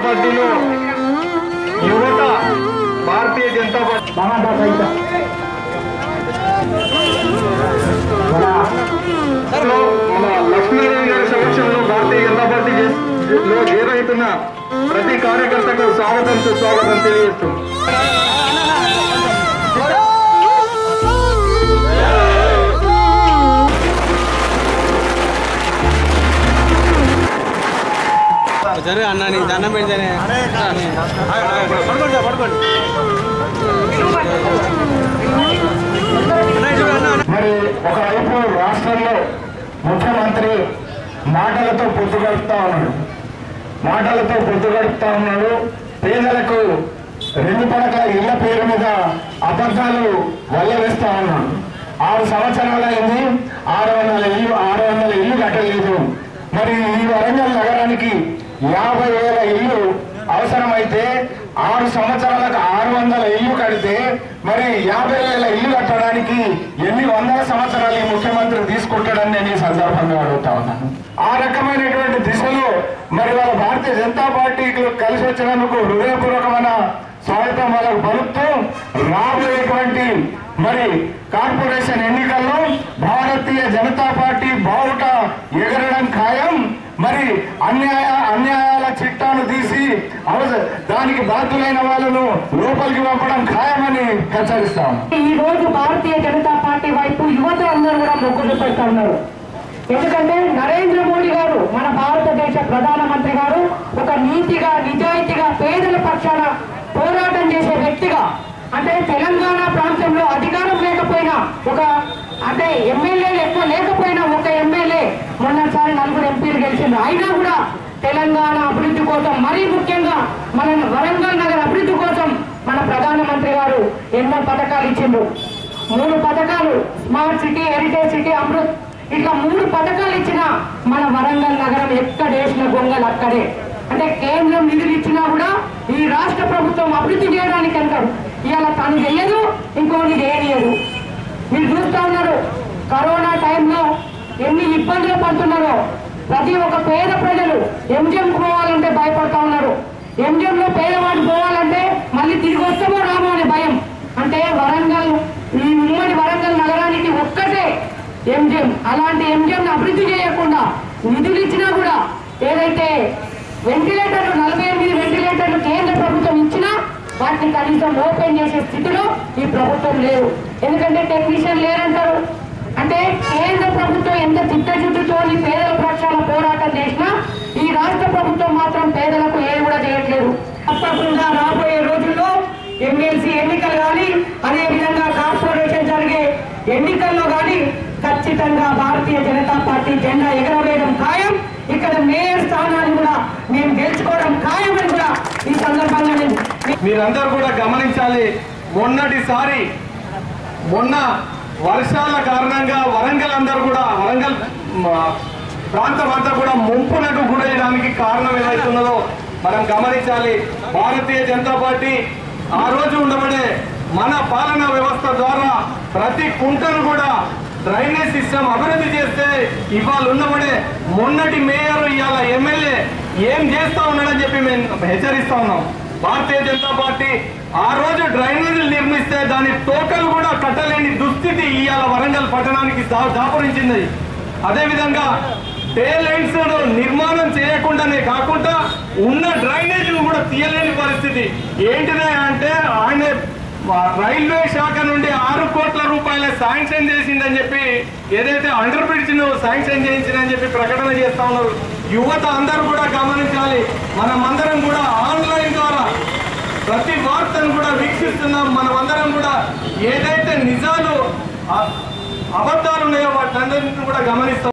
పార్టీలో యువత భారతీయ జనతా పార్టీ లో మన లక్ష్మీనారాయణ గారి సమక్షంలో భారతీయ జనతా పార్టీ చేస్- లో చేరైతున్న ప్రతి కార్యకర్తకు స్వాగతం సుస్వాగతం తెలియజేస్తుంది సరే అన్న నీకు దండం పెడితేనే పడుకోండి పడుకోండి మరి ఒకవైపు రాష్ట్రంలో ముఖ్యమంత్రి మాటలతో పొత్తు గడుపుతా ఉన్నాడు మాటలతో పొత్తు గడుపుతా ఉన్నాడు పేదలకు రెండు పడకల ఇళ్ల పేరు మీద అబద్ధాలు వల్లవేస్తా ఉన్నాడు ఆరు సంవత్సరాలు అయింది ఆరు వందల ఇల్లు ఆరు వందల ఇల్లు కట్టలేదు మరి ఈ వరంగల్ నగరానికి యాభై వేల ఇల్లు అవసరమైతే ఆరు సంవత్సరాలకు ఆరు వందల ఇల్లు కడితే మరి యాభై వేల ఇల్లు కట్టడానికి ఎన్ని వందల సంవత్సరాలు ఈ ముఖ్యమంత్రి తీసుకుంటాడని నేను ఈ సందర్భంగా అడుగుతా ఉన్నాను ఆ రకమైనటువంటి దిశలో మరి వాళ్ళ భారతీయ జనతా పార్టీకి కలిసి వచ్చినందుకు హృదయపూర్వకమైన స్వాగతం వాళ్ళకు పలుకుతూ రాబోయేటువంటి మరి కార్పొరేషన్ ఎన్నికల్లో భారతీయ జనతా పార్టీ బావుట ఎగరడం ఖాయం మరి అన్యాయ అన్యాయాల చిట్టాను తీసి అవస- దానికి బాధ్యులైన వాళ్ళను లోపలికి పంపడం ఖాయమని హెచ్చరిస్తాం ఈ రోజు భారతీయ జనతా పార్టీ వైపు యువత అందరూ కూడా మొగ్గు చూపెడతా ఉన్నారు ఎందుకంటే నరేంద్ర మోడీ గారు మన భారతదేశ ప్రధానమంత్రి గారు ఒక నీతిగా నిజాయితీగా పేదల పక్షాన పోరాటం చేసే వ్యక్తిగా అంటే తెలంగాణ ప్రాంతంలో అధికారం లేకపోయినా ఒక అంటే ఎమ్మెల్యేలు ఎక్కువ లేకపోయినా ఒక ఎమ్మెల్యే మొన్నసారి నలుగురు ఎంపీలు గెలిచింది అయినా కూడా తెలంగాణ అభివృద్ధి కోసం మరీ ముఖ్యంగా మన వరంగల్ నగర్ అభివృద్ధి కోసం మన ప్రధానమంత్రి గారు ఎన్నో పథకాలు ఇచ్చిండ్రు మూడు పథకాలు smart city heritage city Amrut ఇట్లా మూడు పథకాలు ఇచ్చిన మన వరంగల్ నగరం ఎక్కడ వేసిన గొంగలు అక్కడే అంటే కేంద్రం నిధులు ఇచ్చినా కూడా ఈ రాష్ట్ర ప్రభుత్వం అభివృద్ధి చేయడానికి అంటారు ఇవాళ తను చెయ్యదు ఇంకోటి చేయనియదు మీరు చూస్తా ఉన్నారు కరోనా టైంలో ఎన్ని ఇబ్బందులు పడుతున్నారో ప్రతి ఒక్క పేద ప్రజలు ఎంజిఎం పోవాలంటే భయపడతా ఉన్నారు ఎంజిఎం లో పేదవాడు పోవాలంటే మళ్ళీ తిరిగి వస్తామో రామో అనే భయం అంటే వరంగల్ ఈ ఉమ్మడి వరంగల్ నగరానికి ఒక్కటే ఎంజిఎం అలాంటి ఎంజిఎం అభివృద్ధి చేయకుండా నిధులు ఇచ్చినా కూడా ఏదైతే వెంటిలేటర్లు నలభై ఎనిమిది వెంటిలేటర్లు కేంద్ర ప్రభుత్వం ఇచ్చినా వాటిని కనీసం ఓపెన్ చేసే స్థితిలో ఈ ప్రభుత్వం లేదు ఎందుకంటే టెక్నీషియన్ లేరంటారు అంటే కేంద్ర ప్రభుత్వం ఎంత చిత్తశుద్ధితో ఈ పేదల పక్షాన పోరాటం చేసినా ఈ రాష్ట్ర ప్రభుత్వం మాత్రం పేదలకు ఏది కూడా చేయట్లేదు తప్పకుండా రాబోయే రోజుల్లో ఎమ్మెల్సీ ఎన్నికలు కానీ అదే విధంగా కార్పొరేషన్ జరిగే ఎన్నికల్లో కానీ ఖచ్చితంగా భారతీయ జనతా పార్టీ జెండా ఎగరవేయడం ఖాయం ఇక్కడ మేయర్ స్థానాన్ని కూడా మేము గెలుచుకోవడం ఖాయమని కూడా ఈ సందర్భంగా నేను మీరందరూ కూడా గమనించాలి మొన్నటిసారి మొన్న వర్షాల కారణంగా వరంగల్ అందరూ కూడా వరంగల్ మ, ప్రాంతం అంతా కూడా ముంపునకు గురయ్యడానికి కారణం ఏదైతున్నదో మనం గమనించాలి భారతీయ జనతా పార్టీ ఆ రోజు ఉండబడే మన పాలనా వ్యవస్థ ద్వారా ప్రతి కుంటను కూడా డ్రైనేజ్ సిస్టమ్ అభివృద్ధి చేస్తే ఇవాళ ఉన్నబడే మొన్నటి మేయర్ ఇవాళ ఎమ్మెల్యే ఏం చేస్తా ఉన్నాడని చెప్పి మేము హెచ్చరిస్తా ఉన్నాం భారతీయ జనతా పార్టీ ఆ రోజు డ్రైనేజీలు నిర్మిస్తే దాని టోకలు కూడా కట్టలేని దుస్థితి ఇవాళ వరంగల్ పట్టణానికి దా- దాపురించింది అదేవిధంగా టే లైన్స్ నిర్మాణం చేయకుండానే కాకుండా ఉన్న డ్రైనేజీలు కూడా తీయలేని పరిస్థితి ఏంటిదే అంటే ఆయన రైల్వే శాఖ నుండి ఆరు కోట్ల రూపాయల శాంక్షన్ చేసిందని చెప్పి ఏదైతే అండర్ బ్రిడ్జ్ ను శాంక్షన్ చేయించిందని చెప్పి ప్రకటన చేస్తా ఉన్నారు యువత అందరూ కూడా గమనించాలి మనమందరం కూడా ఆన్లైన్ ద్వారా ప్రతి వార్తను కూడా వీక్షిస్తున్నాం మనమందరం కూడా ఏదైతే నిజాలు అ- అబద్ధాలు ఉన్నాయో వాటన్నింటిని కూడా గమనిస్తాం